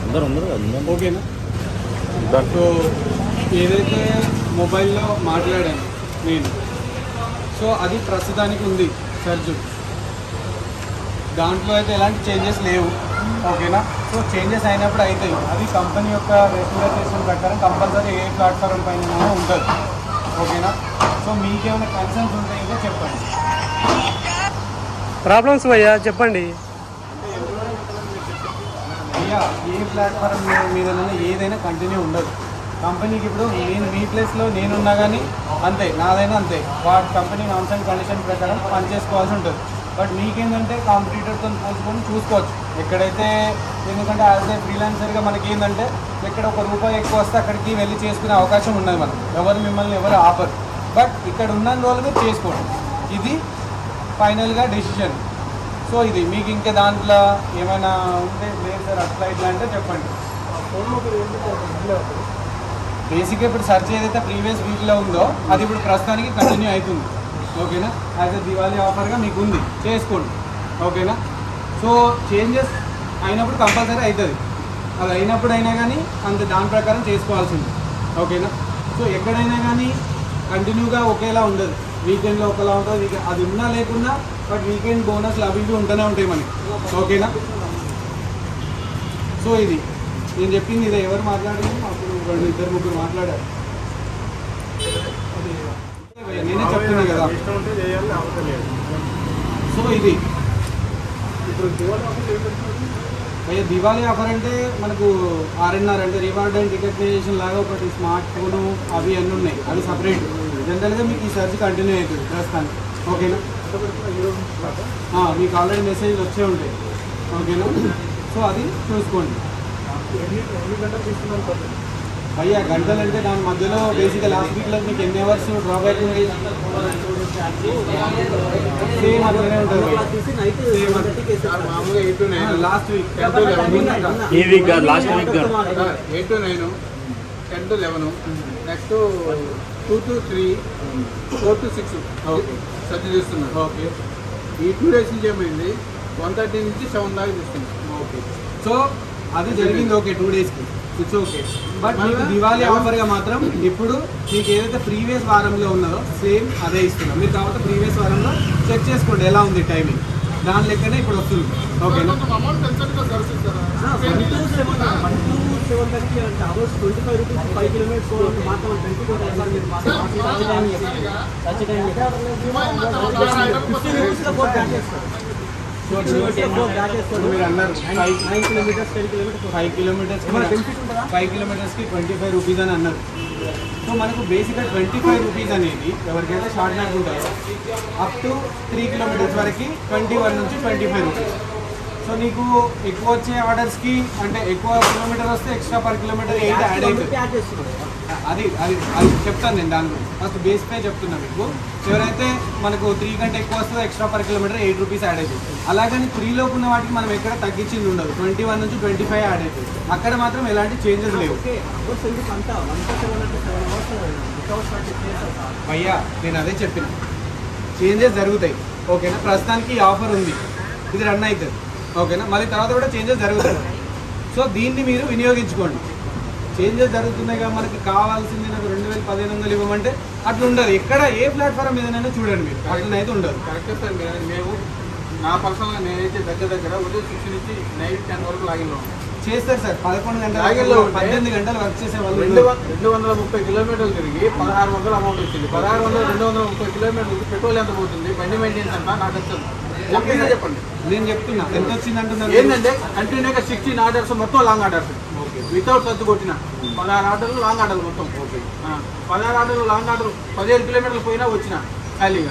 అందరు అందరు అందరు ఓకేనా సో ఏదైతే మొబైల్లో మాట్లాడాను నేను సో అది ప్రస్తుతానికి ఉంది సర్జు దాంట్లో అయితే ఎలాంటి చేంజెస్ లేవు ఓకేనా సో చేంజెస్ అయినప్పుడు అవుతాయి అది కంపెనీ యొక్క రెగ్యులేషన్ ప్రకారం కంపల్సరీ ఏ ప్లాట్ఫామ్ పైన ఉంటుంది ఓకేనా సో మీకేమైనా కన్సర్న్స్ ఉంటే ఇంకా చెప్పండి ప్రాబ్లమ్స్ భయ్యా చెప్పండి అయ్యా ఏ ప్లాట్ఫామ్ మీద ఏదైనా కంటిన్యూ ఉండదు కంపెనీకి ఇప్పుడు నేను మీ ప్లేస్లో నేనున్నా కానీ అంతే నాదైనా అంతే వాటి కంపెనీ నామ్స్ అండ్ కండిషన్ ప్రకారం పనిచేసుకోవాల్సి ఉంటుంది బట్ మీకేంటంటే కాంపిటీటర్తో పోల్చుకొని చూసుకోవచ్చు ఎక్కడైతే ఎందుకంటే యాజ్ ఏ ఫ్రీలాన్సర్గా మనకి ఏంటంటే ఎక్కడ ఒక రూపాయి ఎక్కువ వస్తే అక్కడికి వెళ్ళి చేసుకునే అవకాశం ఉన్నది మనం ఎవరు మిమ్మల్ని ఎవరు ఆపరు బట్ ఇక్కడ ఉన్న రోజులు మీరు చేసుకోండి ఇది ఫైనల్గా డెసిషన్ సో ఇది మీకు ఇంకా దాంట్లో ఏమైనా ఉంటే లేదు సార్ అట్లా ఇట్లా అంటే చెప్పండి బేసిక్గా ఇప్పుడు సర్చ్ ఏదైతే ప్రీవియస్ వీక్లో ఉందో అది ఇప్పుడు ప్రస్తుతానికి కంటిన్యూ అవుతుంది ఓకేనా యాజ్ ఎ దివాళీ ఆఫర్గా మీకు ఉంది చేసుకోండి ఓకేనా సో చేంజెస్ అయినప్పుడు కంపల్సరీ అవుతుంది అది అయినప్పుడు అయినా కానీ అంత దాని ప్రకారం చేసుకోవాల్సింది ఓకేనా సో ఎక్కడైనా కానీ కంటిన్యూగా ఒకేలా ఉండదు వీకెండ్లో ఒకలా ఉంటుంది వీకెండ్ అది ఉన్నా లేకున్నా బట్ వీకెండ్ బోనస్లు అవి ఇవి ఉంటూనే ఉంటాయి మనకి ఓకేనా సో ఇది నేను చెప్పింది ఇదే ఎవరు మాట్లాడింది అప్పుడు రెండు ఇద్దరు ముగ్గురు మాట్లాడారు నేనే చెప్తున్నా కదా సో ఇది భయ్య దివాళీ ఆఫర్ అంటే మనకు ఆర్ఎన్ఆర్ అంటే రివార్డ్ అండ్ రికగ్నైజేషన్ లాగా ఒకటి స్మార్ట్ ఫోను అవి అన్నీ ఉన్నాయి అవి సపరేట్ జనరల్గా మీకు ఈ సర్చ్ కంటిన్యూ అవుతుంది ప్రస్తుతానికి ఓకేనా ఆ, మీకు ఆల్రెడీ మెసేజ్ వచ్చే ఉంటాయి ఓకేనా సో అది చూసుకోండి భయ్యా గంటలు అంటే దాని మధ్యలో బేసిక్గా లాస్ట్ వీక్లో మీకు ఎన్ని అవర్స్ డ్రాబ్యాక్ ఉంది సేమ్ అట్లనే ఉంటుంది లాస్ట్ వీక్ ఈ వీక్ కాదు లాస్ట్ వీక్ కాదు eight to nine ten to eleven next two to three four to six okay search చేస్తున్నాను ఓకే ఈ టూ డేస్ నుంచి ఏమైంది వన్ థర్టీ నుంచి సెవెన్ దాకా చేస్తున్నాను ఓకే సో అది జరిగింది ఓకే టూ డేస్కి ఇట్స్ ఓకే బట్ మీకు దివాళీ ఆఫర్గా మాత్రం ఇప్పుడు మీకు ఏదైతే ప్రీవియస్ వారంలో ఉన్నదో సేమ్ అదే ఇస్తున్నాం మీరు కాబట్టి ప్రీవియస్ వారంలో చెక్ చేసుకోండి ఎలా ఉంది టైమింగ్ దాని లెక్కనే ఇప్పుడు వస్తుంది ఓకేనా అమౌంట్ ఎంత దొరుకుతుంది మీరు అన్నారు ఫైవ్ కిలోమీటర్స్ ఫైవ్ కిలోమీటర్స్కి ట్వంటీ ఫైవ్ రూపీస్ అని అన్నారు సో మనకు బేసిక్గా ట్వంటీ ఫైవ్ రూపీస్ అనేది ఎవరికైతే షార్ట్ నట్ ఉంటుందో అప్ టు త్రీ కిలోమీటర్స్ వరకు ట్వంటీ వన్ నుంచి ట్వంటీ ఫైవ్ రూపీస్ సో నీకు ఎక్కువ వచ్చే ఆర్డర్స్కి అంటే ఎక్కువ కిలోమీటర్ వస్తే extra per kilometre eight add అవుతుంది అది అది అది చెప్తాను నేను దాని గురించి ఫస్ట్ బేస్ పే చెప్తున్నా మీకు ఎవరైతే మనకు త్రీ కంటే ఎక్కువ వస్తుందో extra per kilometre eight rupees add అవుతుంది అలాగని త్రీలోపు ఉన్న వాటికి మనం ఎక్కడ తగ్గించింది ఉండదు ట్వంటీ వన్ నుంచి ట్వంటీ ఫైవ్ యాడ్ అవుతుంది అక్కడ మాత్రం ఎలాంటి చేంజెస్ లేవు అయ్యా నేను అదే చెప్పిన చేంజెస్ జరుగుతాయి ఓకేనా ప్రస్తుతానికి ఈ ఆఫర్ ఉంది ఇది రన్ అవుతుంది ఓకేనా మళ్ళీ తర్వాత కూడా చేంజెస్ జరుగుతాయి సో దీన్ని మీరు వినియోగించుకోండి చేంజెస్ జరుగుతున్నాయి కదా మనకి కావాల్సింది నాకు రెండు వేల పదిహేను వందలు ఇవ్వమంటే అట్లా ఉండదు ఎక్కడ ఏ ప్లాట్ఫామ్ మీదనైనా చూడండి మీరు అట్లనైతే ఉండదు కరెక్టే సార్ మేము- మేము నా పర్సనల్గా నేనైతే దగ్గర దగ్గర ఉదయం సిక్స్ నుంచి నైట్ టెన్ వరకు లాగిన్లో ఉన్నాను చేస్తారు సార్ పదకొండు లాగిన్లో గంటలు ఉంటే పద్దెనిమిది గంటలు వర్క్ చేసే వాళ్ళు రెండు ఉన్నారు. వం- రెండు వందల ముప్పై కిలోమీటర్లు తిరిగి పదహారు వందల అమౌంట్ వచ్చింది పదహారు వందల రెండు వందల ముప్పై కిలోమీటర్లు పెట్రోల్ ఎంత పోతుంది బండి మెయింటెన్స్ అంతా నాకు వచ్చింది ఓకేనా చెప్పండి నేను చెప్తున్నా ఎంత వచ్చింది అంటున్నారు ఏంటంటే కంటిన్యూగా సిక్స్టీన్ ఆర్డర్స్ మొత్తం లాంగ్ ఆర్డర్స్ వితౌట్ సర్దు కొట్టిన పదహారు ఆర్డర్లు లాంగ్ ఆర్డర్ మొత్తం ఓకే పదహారు ఆర్డర్లు లాంగ్ ఆర్డర్ పదిహేను కిలోమీటర్లు పోయినా వచ్చిన ఖాళీగా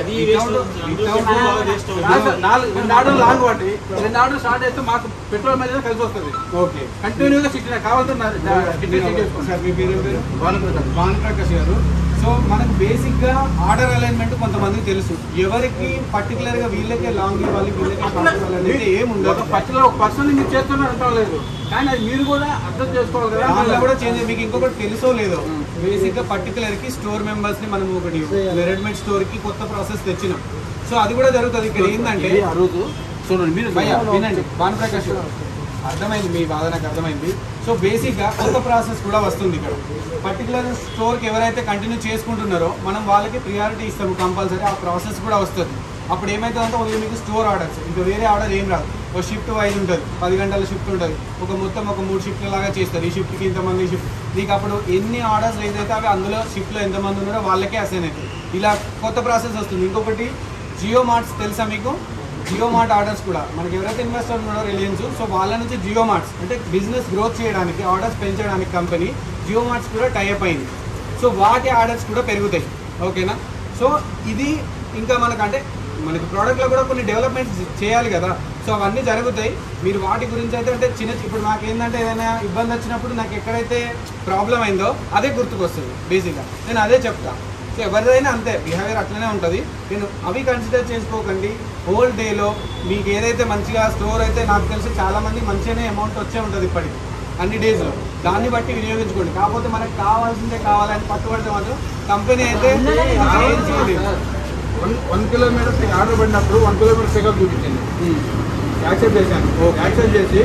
కాదు సార్, నాలుగు రెండు ఆర్డర్లు లాంగ్ వాటి రెండు ఆర్డర్ స్టార్ట్ చేస్తే మాకు పెట్రోల్ మీద కలిసి వస్తుంది ఓకే కంటిన్యూగా సిక్స్టీన్ కావాల్సిన సార్ మీ పేరు ఏం పేరు భాను ప్రకాష్ గారు సో మనకు బేసిక్ గా ఆర్డర్ అలైన్మెంట్ కొంతమందికి తెలుసు ఎవరికి పర్టికులర్ గా వీళ్ళకే లాంగ్ ఇవ్వాలి వీళ్ళకే షార్ట్ ఇవ్వాలి అనేది ఏం ఒక ఉండదు పర్టికులర్ ఒక పర్సన్ మీరు చేస్తున్నారు అంటాం లేదు కానీ అది మీరు కూడా అర్థం చేసుకోవాలి కదా దాంట్లో కూడా చేంజ్ మీకు ఇంకొకటి తెలుసో లేదో బేసిక్ గా పర్టికులర్ కి స్టోర్ మెంబర్స్ ని మనం ఒకటి రెడీమేడ్ స్టోర్ కి కొత్త ప్రాసెస్ తెచ్చినాం సో అది కూడా జరుగుతుంది ఇక్కడ ఏంటంటే ఇది ఆ రోజు చూడండి మీరు భయ్యా వినండి భాను ప్రకాష్ గారు. అర్థమైంది మీ బాధ నాకు అర్థమైంది సో బేసిక్గా కొత్త ప్రాసెస్ కూడా వస్తుంది ఇక్కడ పర్టికులర్ స్టోర్కి ఎవరైతే కంటిన్యూ చేసుకుంటున్నారో మనం వాళ్ళకి ప్రియారిటీ ఇస్తాము కంపల్సరీ ఆ ప్రాసెస్ కూడా వస్తుంది అప్పుడు ఏమవుతుందంటే ఓన్లీ మీకు స్టోర్ ఆర్డర్స్ ఇంకా వేరే ఆర్డర్ ఏం రాదు ఒక షిఫ్ట్ వైజ్ ఉంటుంది పది గంటల షిఫ్ట్ ఉంటుంది ఒక మొత్తం ఒక మూడు షిఫ్ట్ల లాగా చేస్తారు ఈ షిఫ్ట్కి ఇంతమంది షిఫ్ట్ నీకు అప్పుడు ఎన్ని ఆర్డర్స్ ఏదైతే అవి అందులో షిఫ్ట్లో ఎంతమంది ఉన్నారో వాళ్ళకే అసైన్ అవుతుంది ఇలా కొత్త ప్రాసెస్ వస్తుంది ఇంకొకటి జియో మార్ట్స్ తెలుసా మీకు జియో మార్ట్ ఆర్డర్స్ కూడా మనకి ఎవరైతే ఇన్వెస్టర్ ఉన్నారో రిలయన్స్ సో వాళ్ళ నుంచి జియో మార్ట్స్ అంటే బిజినెస్ గ్రోత్ చేయడానికి ఆర్డర్స్ పెంచడానికి కంపెనీ జియో మార్ట్స్ కూడా టైఅప్ అయింది సో వాటి ఆర్డర్స్ కూడా పెరుగుతాయి ఓకేనా సో ఇది ఇంకా మనకు అంటే మనకి ప్రోడక్ట్లో కూడా కొన్ని డెవలప్మెంట్స్ చేయాలి కదా సో అవన్నీ జరుగుతాయి మీరు వాటి గురించి అయితే అంటే చిన్న ఇప్పుడు నాకు ఏంటంటే ఏదైనా ఇబ్బంది వచ్చినప్పుడు నాకు ఎక్కడైతే ప్రాబ్లం అయిందో అదే గుర్తుకొస్తుంది బేసిక్గా నేను అదే చెప్తా సో ఎవరిదైనా అంతే బిహేవియర్ అట్లనే ఉంటుంది నేను అవి కన్సిడర్ చేసుకోకండి హోల్ డేలో మీకు ఏదైతే మంచిగా స్టోర్ అయితే నాకు తెలిసి చాలా మంది మంచిగానే అమౌంట్ వచ్చే ఉంటుంది ఇప్పటికి అన్ని డేస్లో దాన్ని బట్టి వినియోగించుకోండి కాకపోతే మనకు కావాల్సిందే కావాలని పట్టుబడితే మాత్రం కంపెనీ అయితే ఏం చేయలేదు వన్ వన్ కిలోమీటర్ ఆర్డర్ పడినప్పుడు వన్ కిలోమీటర్ పికప్ చూపించింది యాక్సెప్ట్ చేశాను యాక్సెప్ట్ చేసి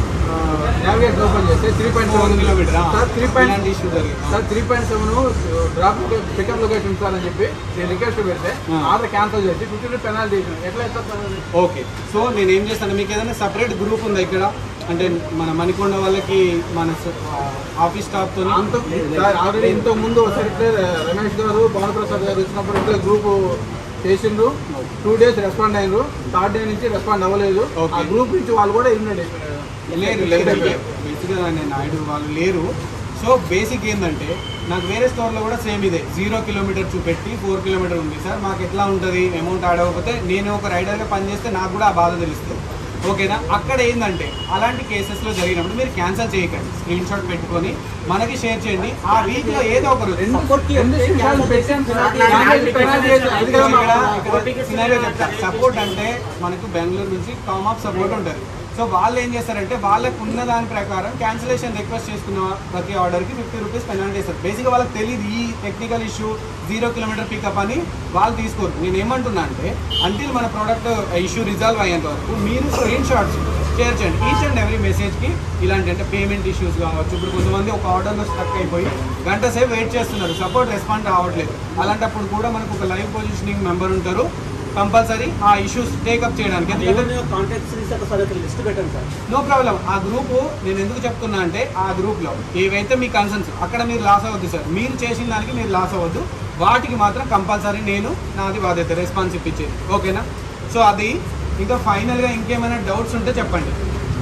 నావిగేట్ ఓపెన్ చేస్తే three point Four seven kilometer, ఆ. సార్ త్రీ ఇలాంటి పాయింట్ issue జరిగింది. Sir three point seven drop pickup location sir అని చెప్పి నేను రిక్వెస్ట్ పెడితే ఆ. ఆర్డర్ క్యాన్సిల్ చేసి ఫిఫ్టీ రూపీ పెనాల్టీ చేసాను ఎట్లా ఇస్తారు సార్ అది? ఓకే సో నేను ఏం చేస్తాను మీకు ఏదైనా సపరేట్ గ్రూప్ ఉందా ఇక్కడ అంటే మన మణికొండ వాళ్ళకి మన స- ఆ, ఆఫీస్ స్టాఫ్ తో అంత సార్ ఆల్రెడీ ఇంతకు ముందు ఒకసారి ఇట్లే రమేష్ గారు భానుప్రసాద్ గారు వచ్చినప్పుడు ఇట్లా గ్రూప్ చేసిండ్రు టూ డేస్ రెస్పాండ్ అయ్యారు థర్డ్ డే నుంచి రెస్పాండ్ అవ్వలేదు Okay. ఆ గ్రూప్ నుంచి వాళ్ళు కూడా ఇన్నండి లేరు లేరు బేసిక్గా నేను నాయుడు వాళ్ళు లేరు సో బేసిక్ ఏంటంటే నాకు వేరే స్టోర్లో కూడా సేమ్ ఇదే జీరో కిలోమీటర్ చూపెట్టి ఫోర్ కిలోమీటర్ ఉంది సార్ మాకు ఎట్లా ఉంటుంది అమౌంట్ ఆడకపోతే నేను ఒక రైడర్గా పనిచేస్తే నాకు కూడా ఆ బాధ తెలుస్తుంది ఓకేనా అక్కడ ఏంటంటే అలాంటి కేసెస్లో జరిగినప్పుడు మీరు క్యాన్సిల్ చేయకండి స్క్రీన్ షాట్ పెట్టుకొని మనకి షేర్ చేయండి ఆ వీక్లో ఏదో ఒక రోజు సపోర్ట్ అంటే మనకు బెంగళూరు నుంచి కామ్ ఆఫ్ సపోర్ట్ ఉంటుంది సో వాళ్ళు ఏం చేస్తారంటే వాళ్ళకు ఉన్న దాని ప్రకారం క్యాన్సిలేషన్ రిక్వెస్ట్ చేసుకున్న ప్రతి ఆర్డర్కి ఫిఫ్టీ రూపీస్ పెనాల్టీ చేస్తారు బేసిక్గా వాళ్ళకి తెలియదు ఈ technical issue zero kilometre pickup అని వాళ్ళు తీసుకోరు నేను ఏమంటున్నా అంటే అంటిల్ మన ప్రోడక్ట్ ఇష్యూ రిజాల్వ్ అయ్యేంత వరకు మీరు స్క్రీన్ షాట్స్ షేర్ చేయండి ఈచ్ అండ్ ఎవ్రీ మెసేజ్కి ఇలాంటి అంటే పేమెంట్ ఇష్యూస్ కావచ్చు ఇప్పుడు కొంతమంది ఒక ఆర్డర్లో స్టక్ అయిపోయి గంట సేపు వెయిట్ చేస్తున్నారు సపోర్ట్ రెస్పాండ్ అవ్వట్లేదు అలాంటప్పుడు కూడా మనకు ఒక లైవ్ పొజిషనింగ్ మెంబర్ ఉంటారు కంపల్సరీ ఆ ఇష్యూస్ టేకప్ చేయడానికి ఎందుకంటే లిస్ట్ పెట్టండి సార్ నో ప్రాబ్లం ఆ గ్రూప్ నేను ఎందుకు చెప్తున్నా అంటే ఆ గ్రూప్లో ఏవైతే మీ కన్సర్న్స్ అక్కడ మీరు లాస్ అవ్వద్దు సార్ మీరు చేసిన దానికి మీరు లాస్ అవ్వద్దు వాటికి మాత్రం కంపల్సరీ నేను నాది బాధ్యత రెస్పాన్స్ ఇప్పించేది ఓకేనా సో అది ఇంకా ఫైనల్గా ఇంకేమైనా డౌట్స్ ఉంటే చెప్పండి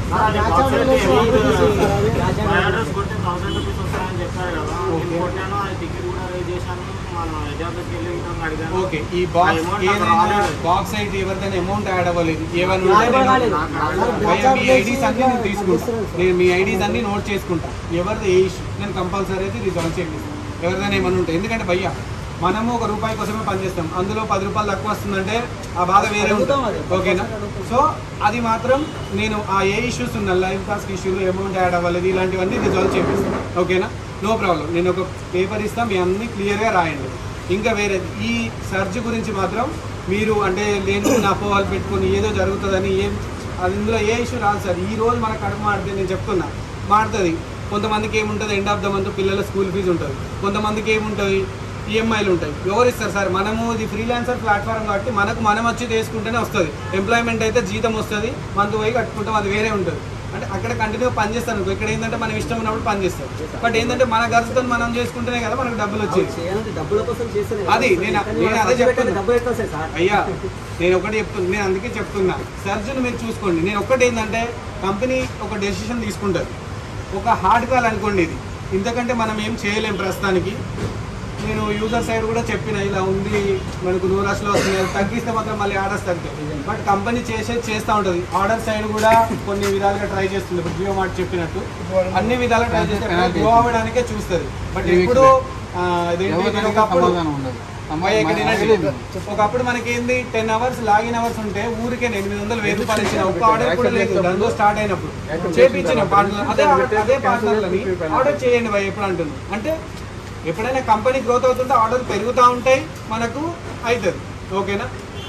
అడ్రస్ కొట్టే థౌసండ్ రూపీస్ వస్తాయని చెప్పారు కదా నేను కొట్టాను అది టికెట్ కూడా రేజ్ చేశాను మన హైదరాబాద్కి వెళ్ళి విధంగా అడిగాను ఓకే ఈ బాక్స్ ఆ amount నాకు ఏదైనా రాలేదు. బాక్స్ అయితే ఎవరిదైనా అమౌంట్ యాడ్ అవ్వలేదు ఏమైనా ఉంటే నేను- భయ్యా, మీ ఐడీస్ అన్ని నేను తీసుకుంటా నేను మీ ఐడీస్ అన్ని నోట్ చేసుకుంటా ఎవరిది ఏ ఇష్యూ నేను కంపల్సరీ అయితే రిజాల్వ్ చేపిస్తాను ఎవరిదైనా ఏమైనా ఉంటాయి ఎందుకంటే భయ్యా మనము ఒక రూపాయి కోసమే పనిచేస్తాం అందులో పది రూపాయలు తక్కువ వస్తుందంటే ఆ బాధ వేరే ఉంటుంది ఓకేనా సో అది మాత్రం నేను ఆ ఏ ఇష్యూస్ ఉన్న లైఫ్ కాస్ట్ ఇష్యూలు అమౌంట్ యాడ్ అవ్వలేదు ఇలాంటివన్నీ రిజాల్వ్ చేపిస్తాను ఓకేనా నో ప్రాబ్లం నేను ఒక పేపర్ ఇస్తాను మీ అన్ని క్లియర్గా రాయండి ఇంకా వేరే ఈ సర్జ్ గురించి మాత్రం మీరు అంటే లేని అపోహలు పెట్టుకొని ఏదో జరుగుతుందని ఏం అది ఇందులో ఏ ఇష్యూ రాదు సార్ ఈ రోజు మన కడుపు మాడితే నేను చెప్తున్నా మాడుతుంది కొంతమందికి ఏముంటుంది ఎండ్ ఆఫ్ ద మంత్ పిల్లల స్కూల్ ఫీజు ఉంటుంది కొంతమందికి ఏముంటుంది ఈఎంఐలు ఉంటాయి ఎవరు ఇస్తారు సార్ మనము ఇది ఫ్రీలాన్సర్ ప్లాట్ఫామ్ కాబట్టి మనకు మనం వచ్చి తీసుకుంటేనే వస్తుంది ఎంప్లాయ్మెంట్ అయితే జీతం వస్తుంది మంత్ పోయి కట్టుకుంటాం అది వేరే ఉంటుంది అంటే అక్కడ కంటిన్యూ పని చేస్తాను ఇక్కడ ఏంటంటే మనం ఇష్టం ఉన్నప్పుడు పని చేస్తాం బట్ ఏంటంటే మన ఖర్చుతో మనం చేసుకుంటేనే కదా మనకు డబ్బులు వచ్చేది చేయాలంటే డబ్బుల కోసం చేస్తేనే అది నేను- నేను అదే చెప్తున్నా. డబ్బులు ఎట్లా వస్తాయి సార్ అయ్యా నేను ఒకటి చెప్తున్నా నేను అందుకే చెప్తున్నా సర్జన్ మీరు చూసుకోండి నేను ఒకటి ఏంటంటే కంపెనీ ఒక డెసిషన్ తీసుకుంటుంది ఒక హార్డ్ కాల్ అనుకోండి ఇది ఇంతకంటే మనం ఏం చేయలేం ప్రస్తుతానికి నేను యూజర్ సైడ్ కూడా చెప్పిన ఇలా ఉంది మనకు నూరాష్లో వస్తుంది అది తగ్గిస్తే మాత్రం మళ్ళీ ఆర్డర్స్ తగ్గుతాయి బట్ కంపెనీ చేసేది చేస్తూ ఉంటుంది ఆర్డర్ సైడ్ కూడా కొన్ని విధాలుగా ట్రై చేస్తుంది ఇప్పుడు జియో మార్ట్ చెప్పినట్టు అన్ని విధాలుగా ట్రై చేస్తే గ్రో అవ్వడానికే చూస్తుంది బట్ ఎప్పుడు ఆ, అదేంటి నేను ఒకప్పుడు సమాధానం ఉండదు అమ్మాయి ఎక్కడైనా ఒకప్పుడు మనకేంది టెన్ అవర్స్ లాగిన్ అవర్స్ ఉంటే ఊరికే ఎనిమిది వందలు వెయ్యి రూపాయలు ఇచ్చిన ఒక్క ఆర్డర్ కూడా లేదు దందో స్టార్ట్ అయినప్పుడు చేపించిన పార్ట్నర్ అదే అదే పార్ట్నర్లని ఆర్డర్ చేయండి భయ్ ఎప్పుడు అంటున్నాను అంటే ఎప్పుడైనా కంపెనీ గ్రోత్ అవుతుంటే ఆర్డర్ పెరుగుతూ ఉంటాయి మనకు అవుతుంది ఓకేనా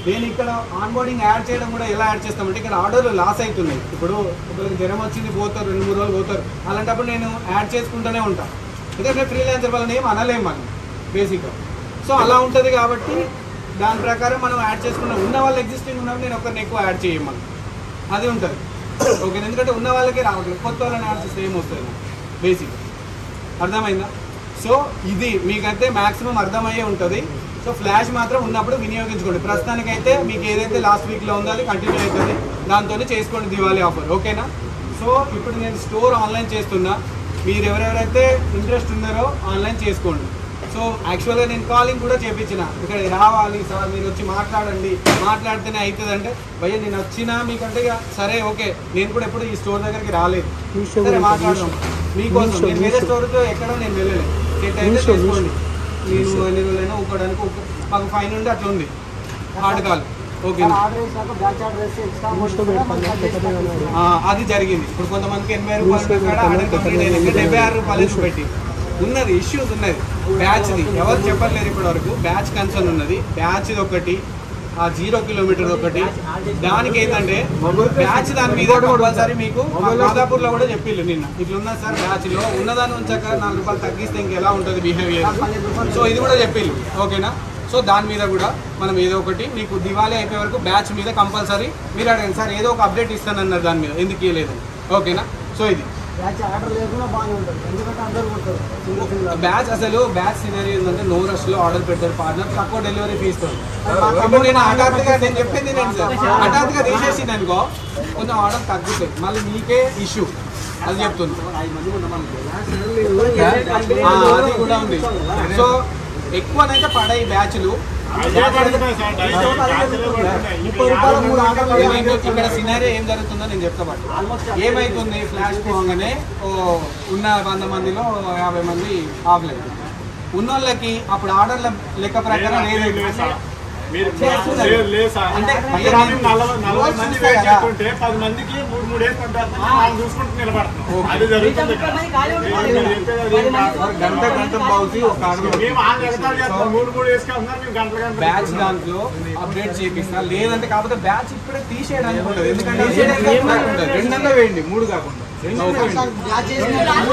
నేను ఇక్కడ ఆన్బోర్డింగ్ యాడ్ చేయడం కూడా ఎలా యాడ్ చేస్తామంటే ఇక్కడ ఆర్డర్లు లాస్ అవుతున్నాయి ఇప్పుడు ఒకరికి జ్వరం వచ్చింది పోతారు రెండు మూడు రోజులు పోతారు అలాంటప్పుడు నేను యాడ్ చేసుకుంటూనే ఉంటాను ఎందుకంటే ఫ్రీలాన్సర్ వాళ్ళని ఏం అనలేము మనం బేసిక్గా సో అలా ఉంటుంది కాబట్టి దాని ప్రకారం మనం యాడ్ చేసుకున్నాం ఉన్న వాళ్ళు ఎగ్జిస్టింగ్ ఉన్నప్పుడు నేను ఒకరిని ఎక్కువ యాడ్ చేయమని అది ఉంటుంది ఓకే ఎందుకంటే ఉన్న వాళ్ళకే రావట్లేదు కొత్త వాళ్ళని యాడ్ చేస్తే ఏమొస్తుంది బేసిక్ అర్థమైందా సో ఇది మీకైతే మాక్సిమం అర్థమయ్యే ఉంటుంది సో ఫ్లాష్ మాత్రం ఉన్నప్పుడు వినియోగించుకోండి ప్రస్తుతానికైతే మీకు ఏదైతే లాస్ట్ వీక్లో ఉందో అది కంటిన్యూ అవుతుంది దాంతోనే చేసుకోండి దివాళీ ఆఫర్ ఓకేనా సో ఇప్పుడు నేను స్టోర్ ఆన్లైన్ చేస్తున్నా మీరు ఎవరెవరైతే ఇంట్రెస్ట్ ఉన్నారో ఆన్లైన్ చేసుకోండి సో యాక్చువల్గా నేను కాలింగ్ కూడా చేపించిన ఇక్కడ రావాలి సార్ మీరు వచ్చి మాట్లాడండి మాట్లాడితేనే అవుతుంది అంటే భయ్య నేను వచ్చినా మీకంటే ఇక సరే ఓకే నేను కూడా ఎప్పుడు ఈ స్టోర్ దగ్గరికి రాలేదు సరే మాట్లాడదాం మీకోసం నేను వేరే స్టోర్కి ఎక్కడో నేను వెళ్ళలేదు సెట్ అయితే చేసుకోండి నేను ఎన్ని రోజులైనా ఊకోవడానికి ఒక- మాకు ఫైన్ ఉండి అట్లా ఉంది హార్డ్ కాల్ ఓకే ఆర్డర్ చేసినాక బ్యాచ్ ఆర్డర్ చేస్తే ఎక్స్ట్రా అమౌంట్ కూడా మనకి additional ఆ, అది జరిగింది ఇప్పుడు కొంతమందికి ఎనభై రూపాయలు పెట్టాడు ఆర్డర్ కంప్లీట్ అయింది ఇంకా డెబ్బై ఆరు రూపాయలు ఎందుకు పెట్టి ఉన్నది ఇష్యూస్ ఉన్నది బ్యాచ్ది ఎవరు చెప్పట్లేదు ఇప్పటి వరకు బ్యాచ్ కన్సర్న్ ఉన్నది బ్యాచ్ ఒకటి ఆ జీరో కిలోమీటర్ ఒకటి దానికి ఏంటంటే బ్యాచ్ దాని మీద కంపల్సరీ మీకు మాదాపూర్ లో కూడా చెప్పిల్లు నిన్న ఇట్లా ఉన్నది సార్ బ్యాచ్ లో ఉన్నదాన్ని ఉంచాక నాలుగు రూపాయలు తగ్గిస్తే ఇంకెలా ఉంటుంది బిహేవియర్ సో ఇది కూడా చెప్పిల్లు ఓకేనా సో దాని మీద కూడా మనం ఏదో ఒకటి మీకు దివాళీ అయిపోయే వరకు బ్యాచ్ మీద కంపల్సరీ మీరు అడగండి సార్ ఏదో ఒక అప్డేట్ ఇస్తానన్నారు దాని మీద ఎందుకు ఇవ్వలేదు ఓకేనా సో ఇది బ్యాచ్ ఆర్డర్ లేకుండా బాగానే ఉంటుంది ఎందుకంటే అందరూ కొడతారు సింగిల్ సింగిల్ బ్యాచ్ అసలు బ్యాచ్ సినరీ ఏంటంటే నో రష్ లో ఆర్డర్ పెట్టారు పార్ట్నర్ తక్కువ డెలివరీ ఫీస్ తో ఇప్పుడు నేను హఠాత్తుగా నేను చెప్పింది నేను సార్ హఠాత్తుగా తీసేసింది అనుకో కొంచెం ఆర్డర్ తగ్గుతాయి మళ్ళీ మీకే ఇష్యూ అది చెప్తుంది ఐదు మంది ఉన్నామనుకో ఆ, అది కూడా ఉంది సో ఎక్కువనైతే పడాయి బ్యాచ్లు ముప్పై రూపాయల మూడు ఆర్డర్లు నేను ఇక్కడ సినారీ ఏం జరుగుతుందో నేను చెప్తా పట్టు ఆల్మోస్ట్ ఏమైతుంది ఫ్లాష్ పోగానే ఓ ఉన్న వంద మందిలో యాభై మంది ఆఫ్లైన్ ఉన్నోళ్ళకి అప్పుడు ఆర్డర్ల లెక్క ప్రకారం ఏదైతే మీరు చేస్తున్నారు. లేదు, లేదు సార్. అంటే భయ్యా ఇక్కడ నేను నలభై నలభై రోజు మంది చూస్తా వెయిట్ కదా. చేస్తుంటే పది మందికి మూడు మూడు వేసి పంపేస్తే మనం చూసుకుంటూ నిలబడతాం అది జరుగుతుంది ఇక్కడ. మీరు చెప్పేది అది కాదు. గంట గంట బాగుసి ఒక ఆర్డర్ మేము ఆ ఎగతాళి చేస్తాం మూడు మూడు వేసుకెళ్తున్నారు మేము గంటలు గంటలు బ్యాచ్ దాంట్లో అప్డేట్ చేపిస్తా లేదంటే కాకపోతే బ్యాచ్ ఇప్పుడే తీసేయడానికి ఉంటుంది ఎందుకంటే తీసేయడానికి ఉంటుంది. రెండన్నా వేయండి మూడు కాకుండా రెండన్నా వేయండి.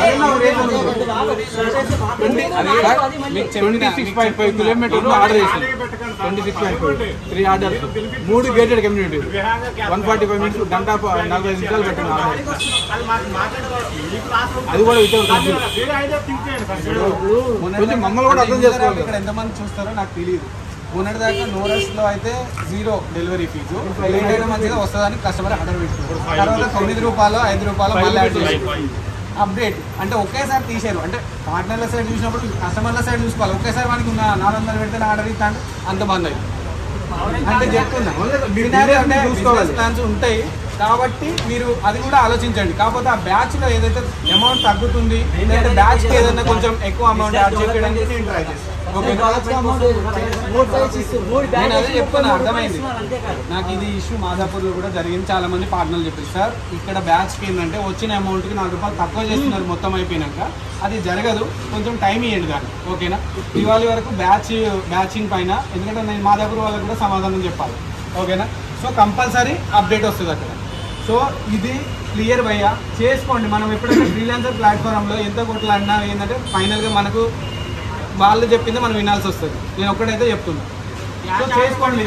మీకు చెప్పిన- సిక్స్ పాయింట్ ఫైవ్ కిలోమీటర్లు ఆర్డర్ చేసాం ఖాళీ పెట్టకండి sir. Twenty six point five ఇవ్వండి. త్రీ ఆర్డర్స్ మూడు గేటెడ్ కమ్యూనిటీ విహారంగా వన్ ఫార్టీ ఫైవ్ మినిట్స్ గంట ప- నలభై ఐదు నిమిషాలు పెట్టిన ఆర్డర్ అది మాకు మాట్లాడుకోవాలి. మీకు లాస్ అవుతుంది. అది కూడా వితౌట్ అది వేరే ఐడియా థింక్ చేయండి ఫస్ట్. కొంచెం మమ్మల్ని కూడా అర్థం చేసుకోవాలి. ఇక్కడ ఎంతమంది చూస్తారో నాకు తెలియదు మొన్నటి దాకా నోరస్ లో అయితే జీరో డెలివరీ ఫీజు లేట్ అయినా మంచిగా వస్తుందని కస్టమర్ ఆర్డర్ పెట్టుకోరు తర్వాత తొమ్మిది రూపాయలు ఐదు రూపాయలు మళ్ళీ యాడ్ చేసి అప్డేట్ అంటే ఒకేసారి తీసారు అంటే పార్ట్నర్ల సైడ్ చూసినప్పుడు కస్టమర్ల సైడ్ చూసుకోవాలి ఒకేసారి మనకి ఉన్న నాలుగు వందలు పెడితే ఆర్డర్ ఇస్తా అంటే అంత బంద్ అయింది అంటే చెప్తున్నా Scenario అంటే చూసుకోవాలి. ప్లాన్స్ ఉంటాయి కాబట్టి మీరు అది కూడా ఆలోచించండి కాకపోతే ఆ బ్యాచ్ లో ఏదైతే అమౌంట్ తగ్గుతుంది లేదంటే బ్యాచ్ కి ఏదైనా కొంచెం ఎక్కువ అమౌంట్ యాడ్ చేయడానికి నేను ట్రై చేస్తాను ఓకేనా మూడు సైజ్ ఇస్తారు మూడు నేను అదే చెప్తున్నా అర్థమైంది అంతేకాదు నాకు ఇది ఇష్యూ మాదాపూర్ లో కూడా జరిగింది చాలా మంది పార్ట్నర్లు చెప్పారు సార్ ఇక్కడ బ్యాచ్ కి ఏంటంటే వచ్చిన అమౌంట్ కి నాలుగు రూపాయలు తక్కువ చేస్తున్నారు మొత్తం అయిపోయినాక అది జరగదు కొంచెం టైం ఇవ్వండి దాన్ని ఓకేనా దివాళీ వరకు బ్యాచ్ బ్యాచింగ్ పైన ఎందుకంటే నేను మాదాపూర్ వాళ్ళకి కూడా సమాధానం చెప్పాలి ఓకేనా సో కంపల్సరీ అప్డేట్ వస్తుంది అక్కడ సో ఇది క్లియర్ భయ్యా చేసుకోండి మనం ఎప్పుడైనా ఫ్రీలాన్సర్ ప్లాట్ఫామ్లో ఎంత కొట్లాడినా ఏంటంటే ఫైనల్గా మనకు వాళ్ళు చెప్పింది మనం వినాల్సి వస్తుంది నేను ఒక్కడైతే చెప్తున్నా సో చేసుకోండి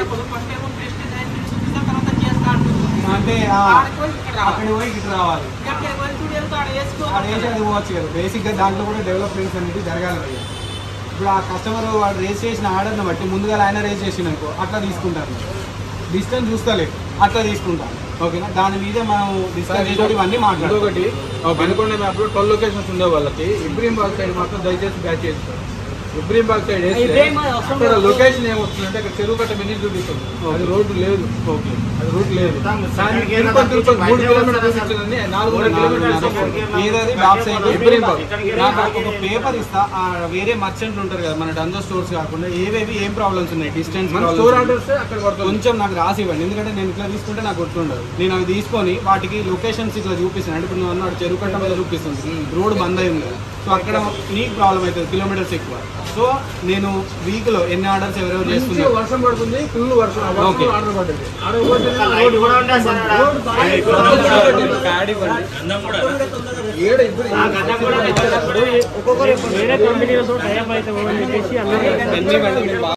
అంటే ఆ, అక్కడ పోయి ఇటు రావాలి అది వేసి అది పోవచ్చు కదా బేసిక్గా దాంట్లో కూడా డెవలప్మెంట్స్ అనేది జరగాలి భయ్యా ఇప్పుడు ఆ కస్టమర్ వాడు రేస్ చేసిన ఆర్డర్ని బట్టి ముందుగా ఆయన రేస్ చేసిననుకో అట్లా తీసుకుంటారు డిస్టెన్స్ చూస్తలేదు అట్లా తీసుకుంటారు ఓకేనా దాని మీద మనం డిస్కస్ చేసి ఇవన్నీ మాట్లాడుకోవాలి ఇంకొకటి అనుకునే మ్యాప్లో ట్వెల్వ్ లొకేషన్స్ ఉండే వాళ్ళకి ఇబ్రహీంబాగ్ సైడ్ మాత్రం దయచేసి బ్యాచ్ చేస్తారు ఇబ్రహీంబాగ్ సైడ్ వేస్తే ఇబ్రహీంబాగ్ అవసరం అక్కడ లేదు. లొకేషన్ ఏమొస్తుందంటే అక్కడ చెరువు కట్ట మినీ చూపిస్తుంది అది రోడ్డు లేదు ఓకే అది రూట్ లేదు సార్, కానీ తిరుపతి తిరుపతి మూడు కిలోమీటర్లు చూపించిందండి నాలుగు కిలోమీటర్లు ఏదది బ్యాక్ సైడ్ ఇబ్రహీంబాగ్. నాకు ఒక పేపర్ ఇస్తా ఆ వేరే మర్చెంట్లు ఉంటారు కదా మన డందో స్టోర్స్ కాకుండా ఏవేవి ఏం ప్రాబ్లమ్స్ ఉన్నాయి డిస్టెన్స్ మన స్టోర్ ఆర్డర్స్ అక్కడ పడుతుంది కొంచెం నాకు రాసి ఇవ్వండి ఎందుకంటే నేను ఇట్లా తీసుకుంటే నాకు గుర్తుండదు నేను అవి తీసుకొని వాటికి లొకేషన్స్ ఇట్లా చూపిస్తాను అంటే ఇప్పుడు నువ్వు అన్నాడు చెరువు కట్ట మీద చూపిస్తుంది రోడ్ బంద్ అయి ఉంది కదా సో అక్కడ నీకు ప్రాబ్లం అవుతుంది కిలోమీటర్స్ ఎక్కువ సో నేను వీక్లో ఎన్ని ఆర్డర్స్ ఎవరెవరు చేస్తున్నారు వర్షం పడుతుంది ఫుల్ వర్షం ఆ Okay. వర్షంలో ఆర్డర్ పడ్డది ఆర్డర్ పడితే లైట్ కూడా ఉంటుంది సార్ ఆడ. ప్యాడ్ ఇవ్వండి ఏడ ఇద్దరు ఒక్కొక్కరు వేరే కంపెనీ టైప్ అయితే చెప్పేసి అందరూ అన్ని ఇవ్వండి. మీరు